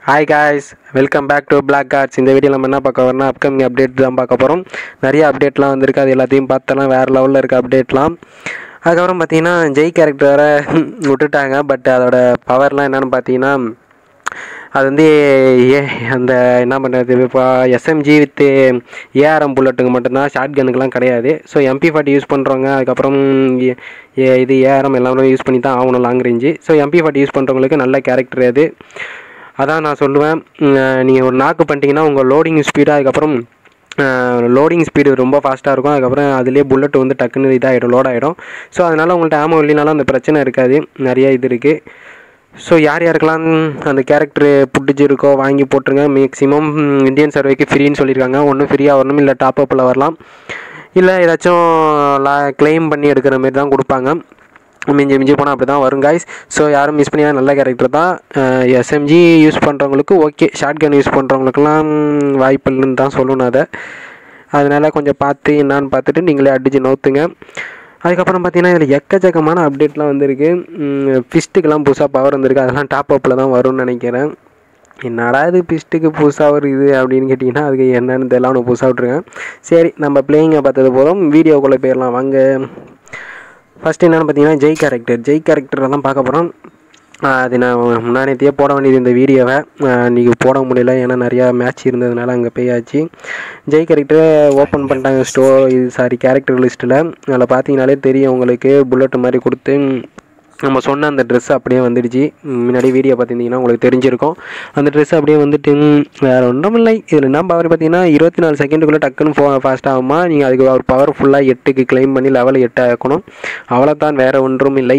Hi guys welcome back to Black Cards இந்த video நம்ம என்ன பார்க்க வரோம்னா அப்கமிங் அப்டேட் தான் பார்க்க போகிறோம் நிறைய அப்டேட்லாம் வந்திருக்கு அது எல்லாத்தையும் பார்த்தலாம் வேறு லெவலில் இருக்க அப்டேட்லாம் அதுக்கப்புறம் பார்த்தீங்கன்னா ஜெய் கேரக்டர் வேறு விட்டுட்டாங்க பட் அதோட பவர்லாம் என்னென்னு பார்த்தீங்கன்னா அது வந்து ஏ அந்த என்ன பண்ணுறது இப்போ எஸ்எம்ஜி வித் ஏஆர்எம் புல்லட்டுக்கு மட்டும்தான் ஷார்ட் கன்னுக்கெலாம் கிடையாது ஸோ எம்பி ஃபார்ட்டி யூஸ் பண்ணுறவங்க அதுக்கப்புறம் ஏ- ஏ- இது ஏஆர்எம் எல்லாமே யூஸ் பண்ணி தான் ஆகணும் long range so M P forty use பண்ணுறவங்களுக்கு நல்ல கேரக்டர் அது அதான் நான் சொல்லுவேன் நீங்கள் ஒரு நாக்கு பண்ணிட்டீங்கன்னா உங்கள் லோடிங் ஸ்பீடு அதுக்கப்புறம் லோடிங் ஸ்பீடு ரொம்ப ஃபாஸ்ட்டாக இருக்கும் அதுக்கப்புறம் அதுலேயே புல்லட் வந்து டக்குன்னு இதாகிடும் லோட் ஆகிடும் ஸோ அதனால் உங்கள்கிட்ட ஆமோ இல்லைனாலும் அந்த பிரச்சனை இருக்காது நிறைய இது இருக்குது ஸோ யார் யாருக்கெல்லாம் அந்த கேரக்டர் புடிச்சிருக்கோ வாங்கி போட்டுருங்க மேக்ஸிமம் இந்தியன் சர்வேக்கு ஃப்ரீன்னு சொல்லியிருக்காங்க ஒன்றும் ஃப்ரீயாக வரணும் இல்லை டாப் அப்பில் வரலாம் இல்லை ஏதாச்சும் லா கிளைம் பண்ணி எடுக்கிற மாதிரி தான் கொடுப்பாங்க மிஞ்சி மிஞ்சி போனால் அப்படி தான் வரும் காய்ஸ் ஸோ யாரும் மிஸ் பண்ணியா நல்ல கேரக்டர் தான் எஸ்எம்ஜி யூஸ் பண்ணுறவங்களுக்கு ஓகே ஷார்ட் கன் யூஸ் பண்ணுறவங்களுக்குலாம் வாய்ப்பு இல்லைன்னு தான் சொல்லணும் அதை அதனால் கொஞ்சம் பார்த்து என்னான்னு பார்த்துட்டு நீங்களே அடித்து நோத்துங்க அதுக்கப்புறம் பார்த்தீங்கன்னா இதில் எக்கச்சக்கமான அப்டேட்லாம் வந்திருக்கு ஃபிஸ்ட்டுக்கெல்லாம் புதுசாக பவர் வந்திருக்கு அதெல்லாம் டாப் அப்பில் தான் வரும்னு நினைக்கிறேன் என்னடா இது பிஸ்ட்டுக்கு புதுசாக வருது அப்படின்னு கேட்டிங்கன்னா அதுக்கு என்னன்னு தெரியல அவனுக்கு புதுசாக விட்ருங்க சரி நம்ம பிளேயிங்கை பார்த்தது போதும் வீடியோக்குள்ளே போயிடலாம் வாங்க ஃபஸ்ட்டு என்னென்னு பார்த்தீங்கன்னா ஜெய் கேரக்டர் ஜெய் கேரக்டரை தான் பார்க்க போகிறோம் அது நான் முன்னாடியே போட வேண்டியது இந்த வீடியோவை இன்றைக்கி போட முடியல ஏன்னா நிறையா மேட்ச் இருந்ததுனால அங்கே போயாச்சு ஜெய் கேரக்டரை ஓப்பன் பண்ணிட்டாங்க ஸ்டோ இது சாரி கேரக்டர் லிஸ்ட்டில் அதில் பார்த்தீங்கனாலே தெரியும் உங்களுக்கு புல்லட் மாதிரி கொடுத்து நம்ம சொன்ன அந்த ட்ரெஸ் அப்படியே வந்துடுச்சு முன்னாடி வீடியோ பார்த்துருந்தீங்கன்னா உங்களுக்கு தெரிஞ்சிருக்கும் அந்த ட்ரெஸ் அப்படியே வந்துட்டு ம், வேற ஒன்றும் இல்லை இதில் என்ன பவர் பார்த்தீங்கன்னா இருபத்தி நாலு செகண்டுக்குள்ளே டக்குன்னு ஃபோ ஃபாஸ்ட் ஆகுமா நீங்கள் அதுக்கு ஒரு பவர் ஃபுல்லாக எட்டுக்கு கிளைம் பண்ணி லெவல் எட்டு ஆக்கணும் அவ்வளோதான் வேறு ஒன்றும் இல்லை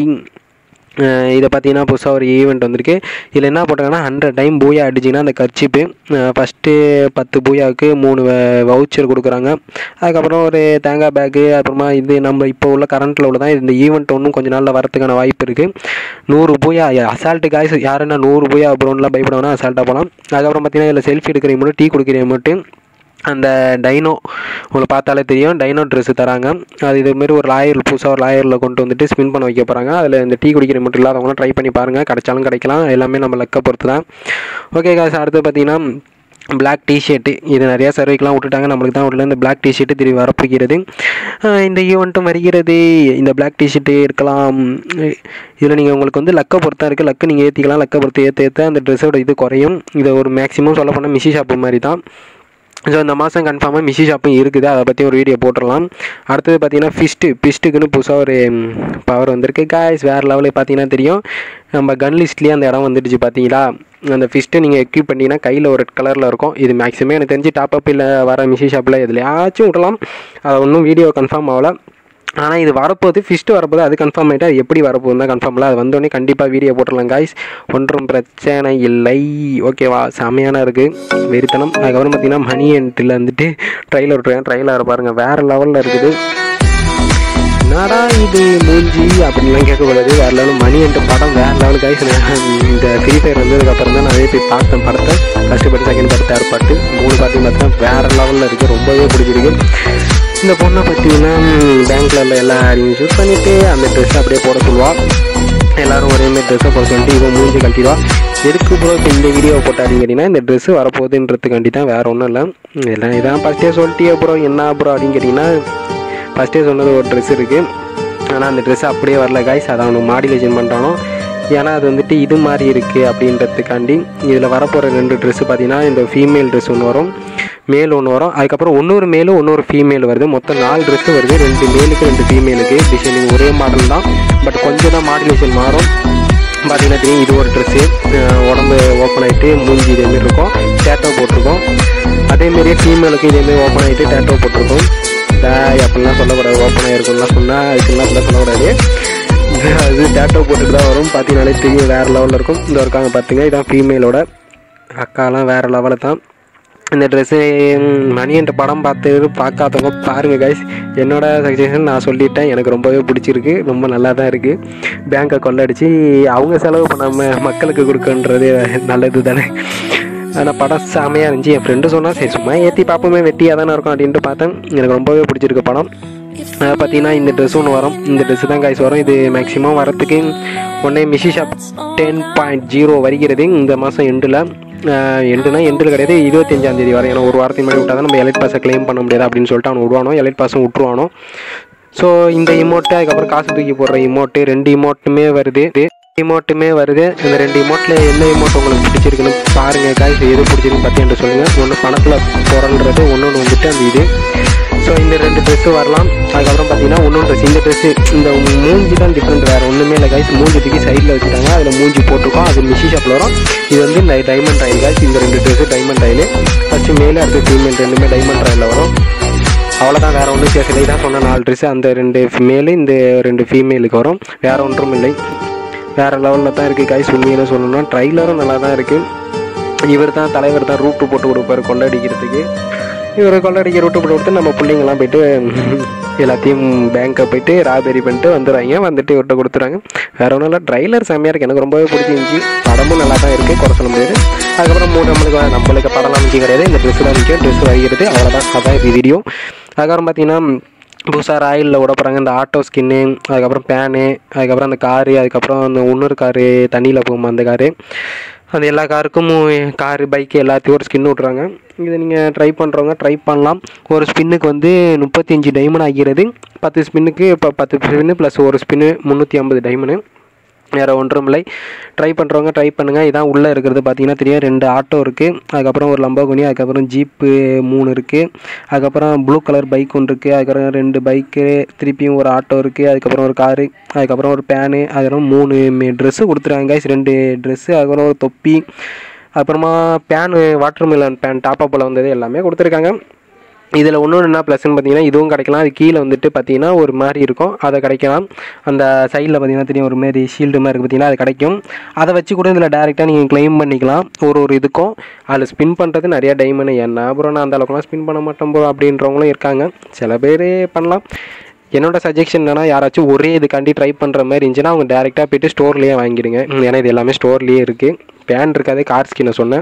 அஹ் இதை பார்த்தீங்கன்னா புதுசாக ஒரு ஈவெண்ட் வந்திருக்கு இதில் என்ன போட்டாங்கன்னா ஹண்ட்ரட் டைம் பூயா அடிச்சிங்கன்னா அந்த கர்ச்சிப்பு ஃபஸ்ட்டு பத்து பூயாவுக்கு மூணு வவுச்சர் கொடுக்குறாங்க அதுக்கப்புறம் ஒரு தேங்காய் பேக்கு அப்புறமா இது நம்ம இப்போ உள்ள கரண்ட்டில் உள்ள தான் இந்த ஈவெண்ட் ஒன்றும் கொஞ்ச நாளில் வரதுக்கான வாய்ப்பு இருக்குது நூறு பூயா அசால்ட்டு காய்ஸ் யாருன்னா நூறு பூயா அப்புறம்லாம் பயப்படணும்னா அசால்ட்டாக போகலாம் அதுக்கப்புறம் பார்த்தீங்கன்னா இதில் செல்ஃபி எடுக்கிற மட்டும் டீ குடிக்கிற மட்டும் அந்த டைனோ உங்களை பார்த்தாலே தெரியும் டைனோ ட்ரெஸ்ஸு தராங்க அது இதுமாரி ஒரு லாயர் புதுசாக ஒரு லாயரில் கொண்டு வந்துட்டு ஸ்பின் பண்ண வைக்க போகிறாங்க அதில் இந்த டீ குடிக்கிற மட்டும் இல்லாதவங்களும் ட்ரை பண்ணி பாருங்கள் கிடைச்சாலும் கிடைக்கலாம் எல்லாமே நம்ம லக்கை பொறுத்து தான் ஓகே காசு அடுத்து பார்த்தீங்கன்னா Black டிஷர்ட்டு இது நிறையா சர்வைக்கெலாம் விட்டுட்டாங்க நம்மளுக்கு தான் விடல இந்த Black டிஷர்ட்டு திரும்பி வரப்போகிறது ஆஹ் இந்த ஈவெண்ட்டும் வருகிறது இந்த Black டிஷர்ட்டு இருக்கலாம் இதில் நீங்கள் உங்களுக்கு வந்து லக்கை பொறுத்தா இருக்குது லக்கு நீங்கள் ஏற்றிக்கலாம் லக்கை பொறுத்து ஏற்ற ஏற்ற அந்த ட்ரெஸ்ஸோட இது குறையும் இதை ஒரு மேக்ஸிமம் சொல்ல போனால் மிஷி ஷாப்பு மாதிரி தான் ஸோ இந்த மாதம் கன்ஃபார்மாக மிஷி ஷாப்பும் இருக்குது அதை பற்றி ஒரு வீடியோ போட்டுடலாம் அடுத்தது பார்த்தீங்கன்னா ஃபிஸ்ட்டு ஃபிஸ்ட்டுக்குன்னு புதுசாக ஒரு பவர் வந்திருக்கு காய்ஸ் வேறு லெவலில் பார்த்தீங்கன்னா தெரியும் நம்ம கன் லிஸ்ட்லேயே அந்த இடம் வந்துடுச்சு பார்த்தீங்களா அந்த ஃபிஸ்ட்டை நீங்கள் எக்யூப் பண்ணிங்கன்னா கையில் ஒரு ரெட் கலரில் இருக்கும் இது மேக்ஸிமம் எனக்கு தெரிஞ்சு டாப் அப்பில் வர மிஷி ஷாப்பில் எதுலையாச்சும் விடலாம் அது ஒன்றும் வீடியோ கன்ஃபார்ம் ஆகல ஆனால் இது வரப்போகுது ஃபிஸ்ட்டு வரப்போகுது அது கன்ஃபார்ம் ஆகிட்டு அது எப்படி வரப்போகுது தான் கன்ஃபார்ம் இல்லை அது வந்தோடனே கண்டிப்பாக வீடியோ போட்டுடலாம் காய்ஸ் ஒன்றும் பிரச்சனை இல்லை ஓகேவா செமையான இருக்குது வெறித்தனம் அதுக்கப்புறம் பார்த்தீங்கன்னா மணி என்ட்டில் வந்துட்டு ட்ரைலர் விட்ருக்கேன் ட்ரைலர் பாருங்கள் வேறு லெவலில் இருக்குது என்னடா இது மூஞ்சி அப்படின்லாம் கேட்கக்கூடாது வேறு லெவல் மணி என்ற படம் வேறு லெவல் காய்ஸ் இந்த ஃப்ரீ ஃபயர் வந்ததுக்கப்புறம் தான் நிறைய போய் பார்த்தேன் படத்தை ஃபஸ்ட்டு பாட்டு செகண்ட் பாட்டு தேர்ட் பாட்டு மூணு பாட்டையும் பார்த்தேன் வேறு லெவலில் இருக்குது ரொம்பவே பிடிச்சிருக்கு இந்த பொண்ணை பார்த்தீங்கன்னா பேங்க்ல உள்ள எல்லா ஐடியும் யூஸ் பண்ணிவிட்டு அந்த ட்ரெஸ் அப்படியே போட சொல்லுவா எல்லாரும் ஒரே மாதிரி ட்ரெஸ்ஸை போட சொல்லிட்டு இவன் மூஞ்சி கழட்டிடுவா எதுக்கு ப்ரோ இப்போ இந்த வீடியோ போட்டாதீங்க கேட்டிங்கன்னா இந்த ட்ரெஸ்ஸு வரப்போகுதுன்றதுக்காண்டி தான் வேறு ஒன்றும் இல்லை இதெல்லாம் இதான் ஃபஸ்ட்டே சொல்லிட்டியே ப்ரோ என்ன ப்ரோ அப்படின்னு கேட்டிங்கன்னா ஃபஸ்ட்டே சொன்னது ஒரு ட்ரெஸ் இருக்குது ஆனால் அந்த ட்ரெஸ் அப்படியே வரல காய்ஸ் அதை அவனுக்கு மாடிலேஷன் பண்ணுறானோ ஏன்னா அது வந்துட்டு இது மாதிரி இருக்குது அப்படின்றதுக்காண்டி இதில் வரப்போகிற ரெண்டு ட்ரெஸ்ஸு பார்த்தீங்கன்னா இந்த ஃபீமேல் ட்ரெஸ் ஒன்று வரும் மேல் ஒன்று வரும் அதுக்கப்புறம் இன்னொரு மேலும் இன்னொரு ஃபீமேல் வருது மொத்தம் நாலு ட்ரெஸ்ஸு வருது ரெண்டு மேலுக்கு ரெண்டு ஃபீமேலுக்கு டிசைனிங் ஒரே மாடல் தான் பட் கொஞ்சம் தான் மாடுலேஷன் மாறும் பார்த்தீங்கன்னா தெரியும் இது ஒரு ட்ரெஸ்ஸு உடம்பு ஓப்பன் ஆகிட்டு மூஞ்சி இதேமாரி இருக்கும் டேட்டோ போட்டிருக்கோம் அதேமாரியே ஃபீமேலுக்கு இதேமாரி ஓப்பன் ஆகிட்டு டேட்டோ போட்டிருக்கோம் டேய் அப்படிலாம் சொல்லக்கூடாது ஓப்பன் ஆகிருக்கும்லாம் சொன்னால் இதுக்கெல்லாம் அப்படிலாம் சொல்லக்கூடாது அது டேட்டோ போட்டுட்டு தான் வரும் பார்த்தீங்கனாலே தெரியும் வேறு லெவலில் இருக்கும் இந்த இருக்காங்க பார்த்துங்க இதான் ஃபீமேலோட அக்காலாம் வேறு லெவலில் தான் இந்த ட்ரெஸ்ஸு மணியன்ட்ட படம் பார்த்து பார்க்காதவங்க பாருங்கள் கைஸ் என்னோட சஜஷன் நான் சொல்லிட்டேன் எனக்கு ரொம்பவே பிடிச்சிருக்கு ரொம்ப நல்லா தான் இருக்குது பேங்க்கை கொள்ளடிச்சு அவங்க செலவு பண்ணாமல் மக்களுக்கு கொடுக்கன்றது நல்லது தானே ஆனால் படம் செமையாக இருந்துச்சு என் ஃப்ரெண்டு சொன்னால் சரி சும்மா ஏற்றி பார்ப்போமே வெட்டியாக தானே இருக்கும் அப்படின்ட்டு பார்த்தேன் எனக்கு ரொம்பவே பிடிச்சிருக்கு படம் அதை பார்த்தீங்கன்னா இந்த ட்ரெஸ் ஒன்று வரும் இந்த ட்ரெஸ்ஸு தான் காய்ஸ் வரும் இது மேக்ஸிமம் வரத்துக்கு ஒன்றே மிஷி ஷாப் டென் பாயிண்ட் ஜீரோ வருகிறது இந்த மாதம் எண்டில் எண்டுனா எண்டில் கிடையாது இருபத்தஞ்சாம் தேதி வரை ஏன்னா ஒரு வாரத்துக்கு முன்னாடி விட்டா தான் நம்ம எலைட் பாஸை க்ளைம் பண்ண முடியாது அப்படின்னு சொல்லிட்டு அவன் விடுவானோ எலைட் பாஸும் விட்டுருவானோ ஸோ இந்த இமோட்டு அதுக்கப்புறம் காசு தூக்கி போடுற இமோட்டு ரெண்டு இமோட்டுமே வருது இமோட்டுமே வருது இந்த ரெண்டு இமோட்டில் என்ன இமோட் உங்களுக்கு பிடிச்சிருக்குன்னு பாருங்கள் காய்ஸ் எது பிடிச்சிருக்குன்னு பற்றி என்று சொல்லுங்கள் ஒன்று பணத்தில் போகிறன்றது ஒன்று வந்துட்டு அந்த இது ஸோ இந்த ரெண்டு ட்ரெஸ்ஸு வரலாம் அதுக்கப்புறம் பார்த்தீங்கன்னா ஒன்று ட்ரெஸ் இந்த ட்ரெஸ்ஸு இந்த மூஞ்சி தான் டிஃப்ரெண்ட் வேறு ஒன்றுமே இல்லை காய்ஸ் மூஞ்சி தூக்கி சைடில் வச்சுட்டாங்க அதில் மூஞ்சி போட்டிருக்கோம் அது மிஷி ஷாப்பில் வரும் இது வந்து நை டைமண்ட் ஆயில் காய்ஸ் இந்த ரெண்டு ட்ரெஸ்ஸு டைமண்ட் ஆயில் ஃபஸ்ட்டு மேலே அடுத்து ஃபீமேல் ரெண்டுமே டைமண்ட் ஆயிலில் வரும் அவ்வளோதான் வேறு ஒன்றும் சிலை தான் சொன்ன நாலு ட்ரெஸ்ஸு அந்த ரெண்டு மேலு இந்த ரெண்டு ஃபீமேலுக்கு வரும் வேறு ஒன்றும் இல்லை வேறு லெவலில் தான் இருக்குது காய்ஸ் உண்மையில சொல்லணும்னா ட்ரைலரும் நல்லா தான் இருக்குது இவர் தான் தலைவர் தான் ரூட்டு போட்டு கொடுப்பாரு கொள்ளடிக்கிறதுக்கு இவர் கொள்ளடிக்க ரூட்டு போட்டு கொடுத்து நம்ம பிள்ளைங்கலாம் போயிட்டு எல்லாத்தையும் பேங்க்கை போயிட்டு ராபெரி பண்ணிட்டு வந்துடுறாங்க வந்துட்டு இவர்கிட்ட கொடுத்துறாங்க வேற ஒன்றும் இல்லை ட்ரைலர் செம்மையாக இருக்குது எனக்கு ரொம்பவே பிடிச்சிருந்துச்சி படமும் நல்லா தான் இருக்குது குறை சொல்ல முடியாது அதுக்கப்புறம் மூணு நம்மளுக்கு நம்மளுக்கு படம்லாம் முக்கியம் கிடையாது இந்த ட்ரெஸ் தான் முக்கியம் ட்ரெஸ் வருகிறது அவ்வளோதான் அதான் இது வீடியோ அதுக்கப்புறம் பார்த்தீங்கன்னா புதுசாக ராயலில் விட போகிறாங்க இந்த ஆட்டோ ஸ்கின்னு அதுக்கப்புறம் பேனு அதுக்கப்புறம் அந்த காரு அதுக்கப்புறம் அந்த இன்னொரு காரு தண்ணியில் போகும் அந்த காரு அந்த எல்லா காருக்கும் காரு பைக்கு எல்லாத்தையும் ஒரு ஸ்கின் விட்றாங்க இதை நீங்கள் ட்ரை பண்ணுறவங்க ட்ரை பண்ணலாம் ஒரு ஸ்பின்னுக்கு வந்து முப்பத்தஞ்சு டைமண்ட் ஆகிறது பத்து ஸ்பின்னுக்கு இப்போ பத்து ஸ்பின்னு ப்ளஸ் ஒரு ஸ்பின்னு முந்நூற்றி ஐம்பது டைமண்டு வேறு ஒன்றும் இல்லை ட்ரை பண்ணுறவங்க ட்ரை பண்ணுங்கள் இதான் உள்ளே இருக்கிறது பார்த்தீங்கன்னா தெரியும் ரெண்டு ஆட்டோ இருக்குது அதுக்கப்புறம் ஒரு லம்போகுனி அதுக்கப்புறம் ஜீப்பு மூணு இருக்குது அதுக்கப்புறம் ப்ளூ கலர் பைக் ஒன்று இருக்குது அதுக்கப்புறம் ரெண்டு பைக்கு திருப்பியும் ஒரு ஆட்டோ இருக்குது அதுக்கப்புறம் ஒரு காரு அதுக்கப்புறம் ஒரு பேனு அதுக்கப்புறம் மூணு ட்ரெஸ்ஸு கொடுத்துருக்காங்க guys. ரெண்டு ட்ரெஸ்ஸு அதுக்கப்புறம் ஒரு தொப்பி அப்புறமா pan watermelon pan top அப்பில் வந்தது எல்லாமே கொடுத்துருக்காங்க இதில் இன்னொன்று என்ன ப்ளஸ்ன்னு பார்த்தீங்கன்னா இதுவும் கிடைக்கலாம் அது கீழே வந்துட்டு பார்த்தீங்கன்னா ஒரு மாதிரி இருக்கும் அதை கிடைக்கலாம் அந்த சைடில் பார்த்தீங்கன்னா தெரியும் ஒரு மாதிரி ஷீல்டு மாதிரி இருக்குது பார்த்தீங்கன்னா அது கிடைக்கும் அதை வச்சு கூட இதில் டேரெக்டாக நீங்கள் க்ளைம் பண்ணிக்கலாம் ஒரு ஒரு இதுக்கும் அதில் ஸ்பின் பண்ணுறது நிறையா டைமண்ட் என்ன ப்ரோ நான் அந்த அளவுக்குலாம் ஸ்பின் பண்ண மாட்டேன் ப்ரோ அப்படின்றவங்களும் இருக்காங்க சில பேர் பண்ணலாம் என்னோட சஜஷன் என்னன்னா யாராச்சும் ஒரே இதுக்காண்டி ட்ரை பண்ணுற மாதிரி இருந்துச்சுன்னா அவங்க டேரெக்டாக போயிட்டு ஸ்டோர்லேயே வாங்கிடுங்க ஏன்னா இது எல்லாமே ஸ்டோர்லேயே இருக்குது பேன் இருக்காது கார் ஸ்கின்னை சொன்னேன்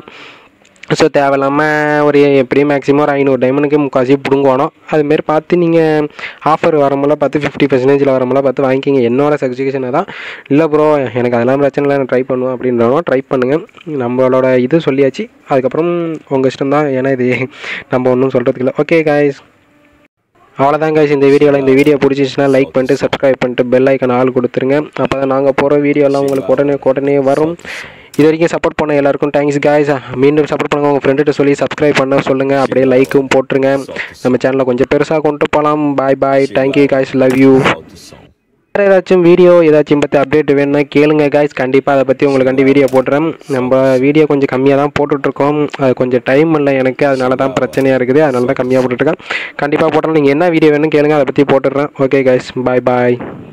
ஸோ தேவையில்லாமல் ஒரு எப்படியும் மேக்ஸிமம் ஒரு ஐநூறு டைமண்டுக்கு முக்காசி பிடுங்குவானோ அதுமாரி பார்த்து நீங்கள் ஆஃபர் வரமெல்லாம் பார்த்து ஃபிஃப்டி பர்சன்டேஜில் வரமெல்லாம் பார்த்து வாங்கிக்கிங்க என்னோட சஜஷனை தான் இல்லை ப்ரோ எனக்கு அதெல்லாம் பிரச்சனை இல்லை நான் ட்ரை பண்ணுவேன் அப்படின்றவங்க ட்ரை பண்ணுங்கள் நம்மளோட இது சொல்லியாச்சு அதுக்கப்புறம் உங்கள் இஷ்டம் தான் ஏன்னா இது நம்ம ஒன்றும் சொல்கிறதுக்கு இல்லை ஓகே காய்ஸ் அவ்வளோதான் guys இந்த வீடியோவில் இந்த வீடியோ பிடிச்சிச்சுன்னா லைக் பண்ணிட்டு சப்ஸ்கிரைப் பண்ணிட்டு பெல் ஐக்கன் ஆள் கொடுத்துருங்க அப்போ தான் நாங்கள் போகிற வீடியோலாம் உங்களுக்கு உடனே உடனே வரும் இது வரைக்கும் சப்போர்ட் பண்ண எல்லாருக்கும் தேங்க்ஸ் guys மீண்டும் சப்போர்ட் பண்ணுங்க உங்கள் ஃப்ரெண்டுகிட்ட சொல்லி சப்ஸ்கிரைப் பண்ண சொல்லுங்கள் அப்படியே லைக்கும் போட்டுருங்க நம்ம சேனலை கொஞ்சம் பெருசாக கொண்டு போகலாம் bye bye thank you guys love you வேறு ஏதாச்சும் வீடியோ ஏதாச்சும் பற்றி அப்டேட் வேணும்னா கேளுங்க காய்ஸ் கண்டிப்பாக அதை பற்றி உங்களுக்காண்டி வீடியோ போடுறேன் நம்ம வீடியோ கொஞ்சம் கம்மியாக தான் போட்டுட்ருக்கோம் அது கொஞ்சம் டைம் இல்லை எனக்கு அதனால தான் பிரச்சனையாக இருக்குது அதனால தான் கம்மியாக போட்டுட்ருக்கேன் கண்டிப்பாக போட்டுறேன் நீங்கள் என்ன வீடியோ வேணும் கேளுங்க அதை பற்றி போட்டுடுறேன் ஓகே காய்ஸ் பாய் பாய்